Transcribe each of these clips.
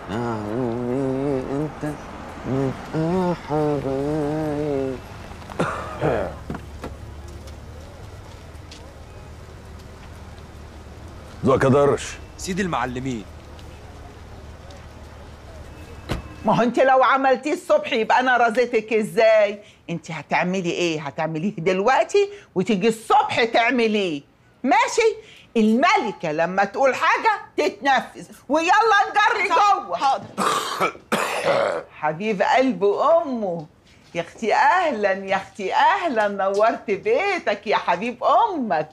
عمي انت من حبايب ذوق يا درش سيد المعلمين ما هو انت لو عملتيه الصبح يبقى انا رضيتك ازاي انت هتعملي ايه هتعمليه دلوقتي وتيجي الصبح تعمليه ماشي الملكة لما تقول حاجة تتنفذ ويلا نجري جوه حاضر حبيب قلب أمه يا أختي أهلا يا أختي أهلا نورت بيتك يا حبيب أمك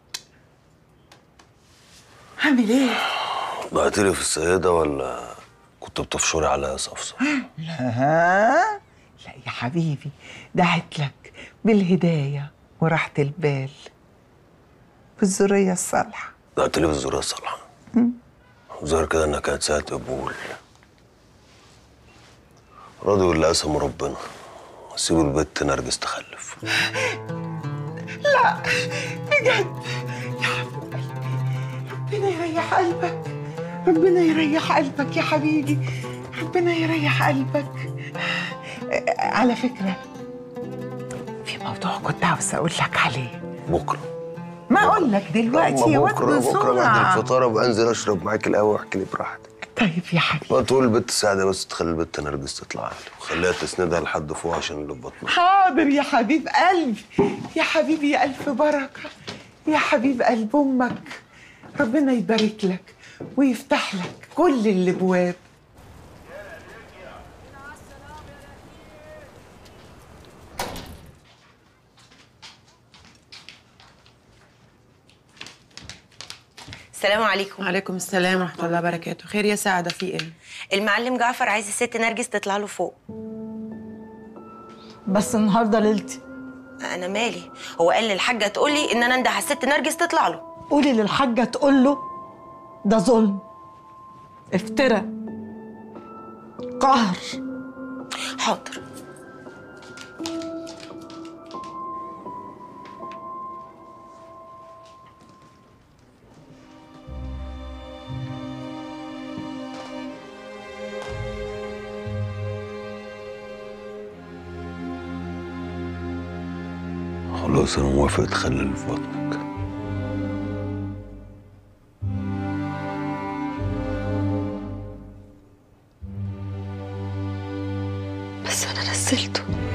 عامل إيه؟ ضعت لي في السيدة ولا كنت بتفشري عليا يا صفصف ها؟ لا يا حبيبي دعت لك بالهداية وراحة البال بالذرية الصالحة ضعت لي في الزورية الصالحة ظهر كده انها كانت ساعة قبول راضي بالله قسم ربنا سيب البت نرجس تخلف لا بجد يا حبيب قلبي ربنا يريح قلبك ربنا يريح قلبك يا حبيبي ربنا يريح قلبك آه، على فكرة في موضوع كنت عاوز أقول لك عليه بكرة ما أقول لك دلوقتي يا أما واد بكرة بكرة بعد بسرعة الفطار ابقى انزل اشرب معاك القهوة واحكي لي براحتك طيب يا حبيبي ما تقول البت سعدة بس تخلي البت نرجس تطلع عالي وخليها تسندها لحد فوق عشان اللي في بطنها حاضر يا حبيب قلبي يا حبيبي يا ألف بركة يا حبيب قلب أمك ربنا يبارك لك ويفتح لك كل الأبواب السلام عليكم وعليكم السلام ورحمة الله وبركاته خير يا سعدة في ايه؟ المعلم جعفر عايز الست نرجس تطلع له فوق بس النهارده ليلتي انا مالي هو قال للحاجه تقول لي ان انا انده على الست نرجس تطلع له قولي للحاجة تقول له ده ظلم افترى قهر حاضر خلاص انا موافق تخلي اللي في بطنك بس انا نزلته